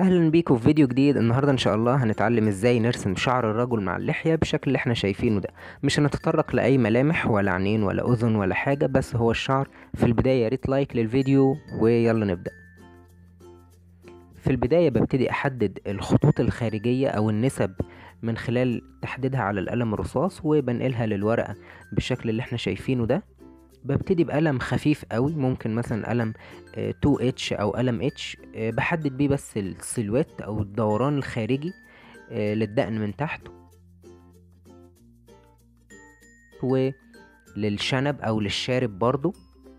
اهلا بيكم في فيديو جديد النهارده ان شاء الله هنتعلم ازاي نرسم شعر الرجل مع اللحية بالشكل اللي احنا شايفينه ده مش هنتطرق لاي ملامح ولا عينين ولا اذن ولا حاجة بس هو الشعر في البداية يا ريت لايك للفيديو ويلا نبدأ في البداية ببتدي احدد الخطوط الخارجية او النسب من خلال تحديدها على القلم الرصاص وبنقلها للورقة بالشكل اللي احنا شايفينه ده ببتدي بقلم خفيف قوي ممكن مثلا قلم 2 اتش او قلم اتش بحدد بيه بس السيلويت او الدوران الخارجي آه، للدقن من تحت وللشنب او للشارب برضو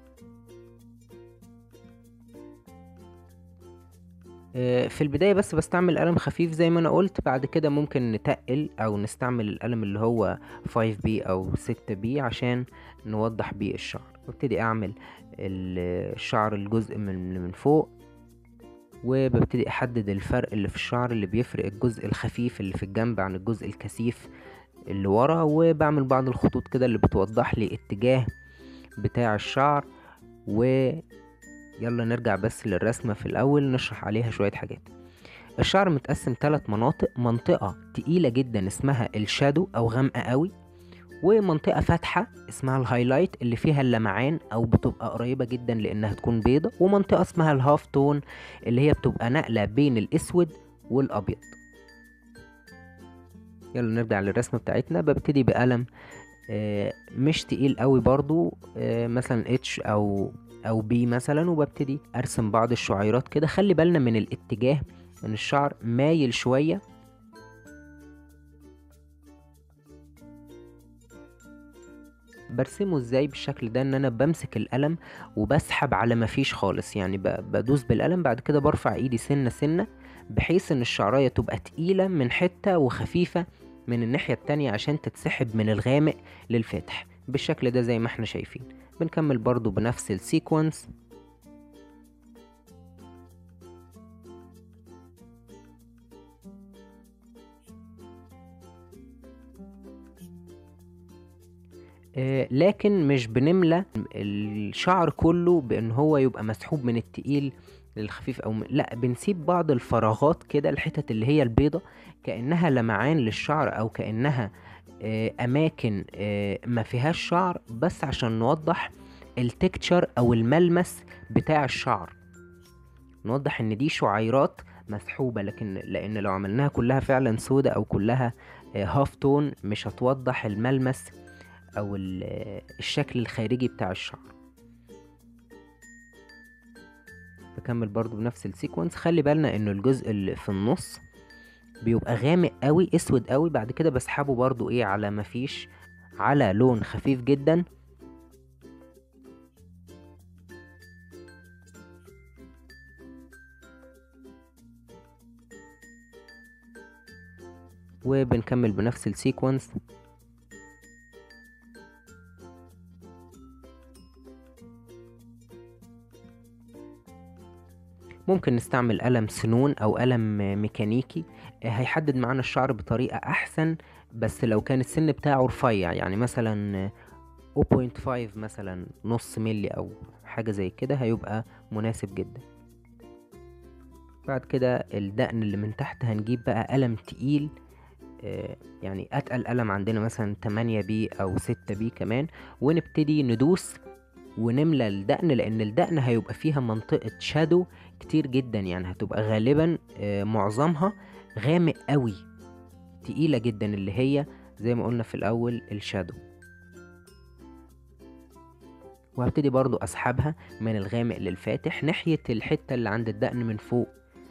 آه، في البداية بس بستعمل قلم خفيف زي ما انا قلت بعد كده ممكن نتقل او نستعمل القلم اللي هو 5B او 6B عشان نوضح بيه الشعر ببتدي اعمل الشعر الجزء من من فوق وببتدي احدد الفرق اللي في الشعر اللي بيفرق الجزء الخفيف اللي في الجنب عن الجزء الكثيف اللي ورا وبعمل بعض الخطوط كده اللي بتوضح لي اتجاه بتاع الشعر و يلا نرجع بس للرسمة في الأول نشرح عليها شوية حاجات الشعر متقسم ثلاث مناطق منطقة تقيلة جدا اسمها الشادو أو غامقة قوي ومنطقة فاتحة اسمها الهايلايت اللي فيها اللمعان أو بتبقى قريبة جدا لأنها تكون بيضة ومنطقة اسمها الهاف تون اللي هي بتبقى نقلة بين الأسود والأبيض يلا نرجع للرسمة بتاعتنا ببتدي بقلم آه، مش تقيل قوي برضو آه، مثلا اتش او او بي مثلا وببتدي ارسم بعض الشعيرات كده خلي بالنا من الاتجاه ان الشعر مايل شوية برسمه ازاي بالشكل ده ان انا بمسك القلم وبسحب على ما فيش خالص يعني ب- بدوس بالقلم بعد كده برفع ايدي سنة سنة بحيث ان الشعراية تبقى تقيلة من حتة وخفيفة من الناحية التانية عشان تتسحب من الغامق للفاتح بالشكل ده زي ما احنا شايفين بنكمل برضو بنفس السيكونس آه، لكن مش بنملى الشعر كله بان هو يبقى مسحوب من التقيل للخفيف او م... لا بنسيب بعض الفراغات كده الحتت اللي هي البيضة كأنها لمعان للشعر او كأنها آه، اماكن آه، ما فيهاش شعر بس عشان نوضح التكتشر او الملمس بتاع الشعر نوضح ان دي شعيرات مسحوبة لكن لان لو عملناها كلها فعلا سودة او كلها هاف تون مش هتوضح الملمس او ال- آه، الشكل الخارجي بتاع الشعر بكمل برضو بنفس السيكونس خلي بالنا ان الجزء اللي في النص بيبقى غامق قوي اسود قوي بعد كده بسحبه برضو ايه على مفيش على لون خفيف جدا وبنكمل بنفس السيكونس ممكن نستعمل قلم سنون او قلم ميكانيكي آه، هيحدد معانا الشعر بطريقة احسن بس لو كان السن بتاعه رفيع يعني مثلا 0.5 مثلا نص ملي او حاجة زي كده هيبقى مناسب جدا بعد كده الدقن اللي من تحت هنجيب بقى قلم تقيل آه، يعني اتقل قلم عندنا مثلا 8 بي او 6 بي كمان ونبتدي ندوس ونملى الدقن لان الدقن هيبقى فيها منطقة شادو كتير جدا يعني هتبقى غالبا آه، معظمها غامق قوي تقيلة جدا اللي هي زي ما قلنا في الاول الشادو وهبتدي برضو اسحبها من الغامق للفاتح ناحية الحتة اللي عند الدقن من فوق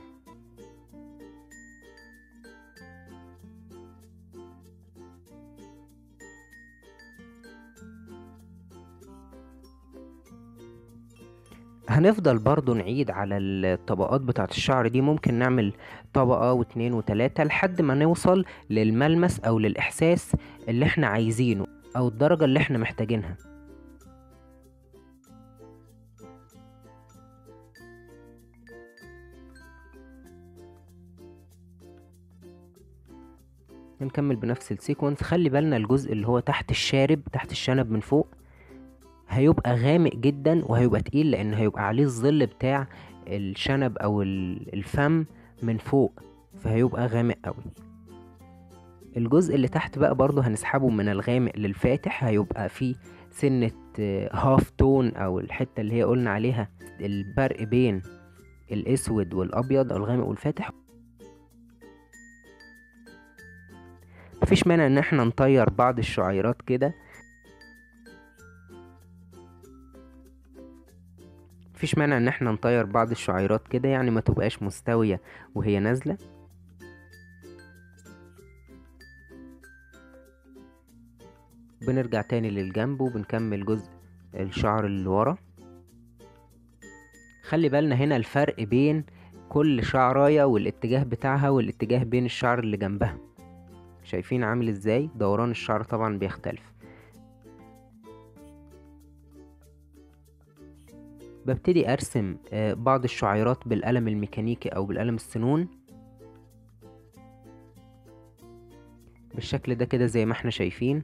هنفضل برضو نعيد على الطبقات بتاعة الشعر دي ممكن نعمل طبقة واتنين وتلاتة لحد ما نوصل للملمس او للاحساس اللي احنا عايزينه او الدرجة اللي احنا محتاجينها نكمل بنفس السيكونس خلي بالنا الجزء اللي هو تحت الشارب تحت الشنب من فوق هيبقى غامق جدا وهيبقى تقيل لان هيبقى عليه الظل بتاع الشنب او ال- الفم من فوق فهيبقى غامق قوي الجزء اللي تحت بقى برضو هنسحبه من الغامق للفاتح هيبقى فيه سنة هاف تون او الحتة اللي هي قلنا عليها الفرق بين الاسود والابيض او الغامق والفاتح مفيش مانع ان احنا نطير بعض الشعيرات كده مفيش مانع ان احنا نطير بعض الشعيرات كده يعني ما تبقاش مستوية وهي نازلة بنرجع تاني للجنب وبنكمل جزء الشعر اللي ورا خلي بالنا هنا الفرق بين كل شعراية والاتجاه بتاعها والاتجاه بين الشعر اللي جنبها شايفين عامل ازاي دوران الشعر طبعا بيختلف ببتدي ارسم بعض الشعيرات بالقلم الميكانيكي او بالقلم السنون بالشكل ده كده زي ما احنا شايفين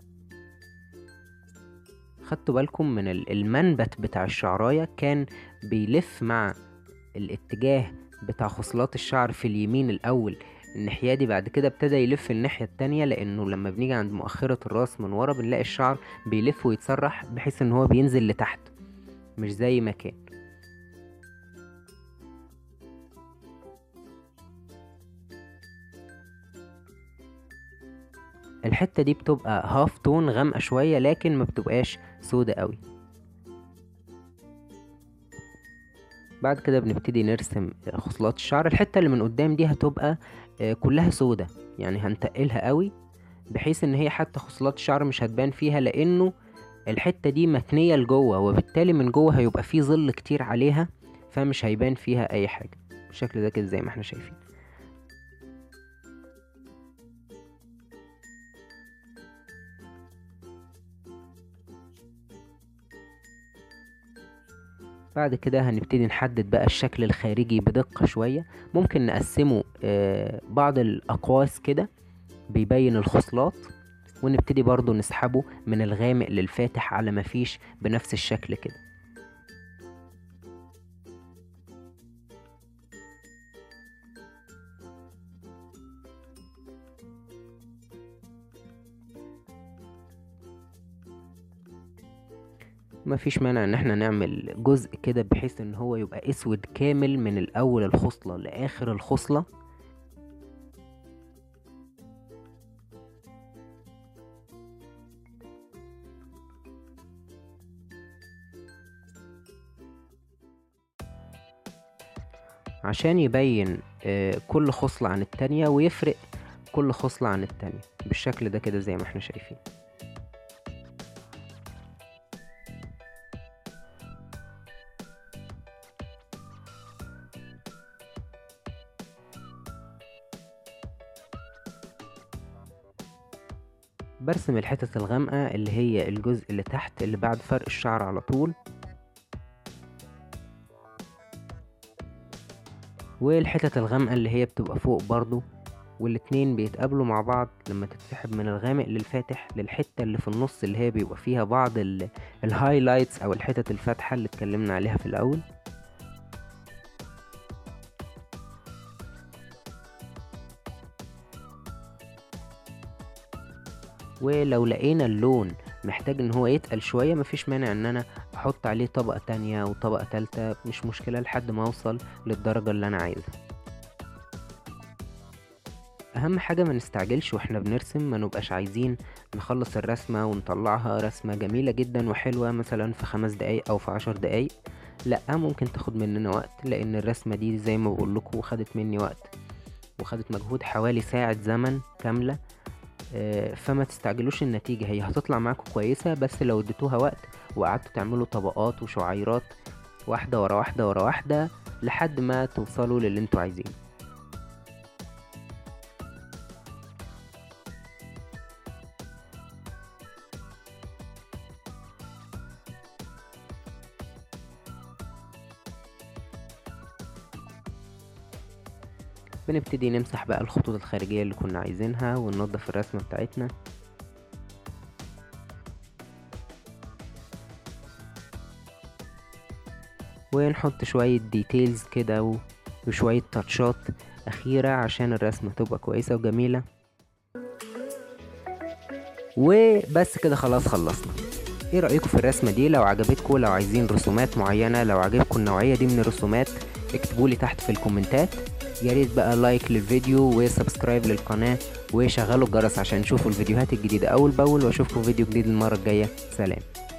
خدتوا بالكم من المنبت بتاع الشعراية كان بيلف مع الاتجاه بتاع خصلات الشعر في اليمين الاول الناحية دي بعد كده ابتدى يلف الناحية التانية لانه لما بنيجي عند مؤخرة الراس من ورا بنلاقي الشعر بيلف ويتسرح بحيث ان هو بينزل لتحت مش زي ما كان الحتة دي بتبقى هاف تون غامقة شوية لكن ما بتبقاش سودة قوي بعد كده بنبتدي نرسم خصلات الشعر الحتة اللي من قدام دي هتبقى كلها سودة يعني هنتقلها قوي بحيث ان هي حتى خصلات الشعر مش هتبان فيها لانه الحتة دي متنية لجوه وبالتالي من جوه هيبقى فيه ظل كتير عليها فمش هيبان فيها اي حاجة بالشكل ده كده زي ما احنا شايفين بعد كده هنبتدي نحدد بقى الشكل الخارجي بدقة شوية ممكن نقسمه بعض الأقواس كده بيبين الخصلات ونبتدي برضو نسحبه من الغامق للفاتح على مفيش بنفس الشكل كده مفيش مانع ان احنا نعمل جزء كده بحيث ان هو يبقى اسود كامل من الاول الخصلة لاخر الخصلة عشان يبين كل خصلة عن التانية ويفرق كل خصلة عن التانية بالشكل ده كده زي ما احنا شايفين برسم الحتت الغامقة اللي هي الجزء اللي تحت اللي بعد فرق الشعر على طول والحتت الغامقة اللي هي بتبقى فوق برضو والاتنين بيتقابلوا مع بعض لما تتسحب من الغامق للفاتح للحتة اللي في النص اللي هي بيبقى فيها بعض الهايلايتس او الحتت الفاتحة اللي اتكلمنا عليها في الاول ولو لقينا اللون محتاج ان هو يتقل شوية مفيش مانع ان انا احط عليه طبقة تانية وطبقة تالتة مش مشكلة لحد ما اوصل للدرجة اللي انا عايزها اهم حاجة ما نستعجلش واحنا بنرسم ما نبقاش عايزين نخلص الرسمة ونطلعها رسمة جميلة جدا وحلوة مثلا في خمس دقايق او في عشر دقايق لا ممكن تاخد مننا وقت لان الرسمة دي زي ما بقولكوا خدت مني وقت وخدت مجهود حوالي ساعة زمن كاملة فما تستعجلوش النتيجة هي هتطلع معاكم كويسة بس لو اديتوها وقت وقعدتوا تعملوا طبقات وشعيرات واحدة ورا واحدة ورا واحدة لحد ما توصلوا للي انتوا عايزينه بنبتدي نمسح بقى الخطوط الخارجية اللي كنا عايزينها وننضف الرسمة بتاعتنا ونحط شوية ديتيلز كده و... وشوية تاتشات أخيرة عشان الرسمة تبقى كويسة وجميلة وبس كده خلاص خلصنا ايه رأيكم في الرسمة دي لو عجبتكم لو عايزين رسومات معينة لو عجبكم النوعية دي من الرسومات اكتبولي تحت في الكومنتات يا ريت بقى لايك للفيديو وسبسكرايب للقناة وشغلوا الجرس عشان تشوفوا الفيديوهات الجديدة أول بأول وأشوفكم فيديو جديد المرة الجاية سلام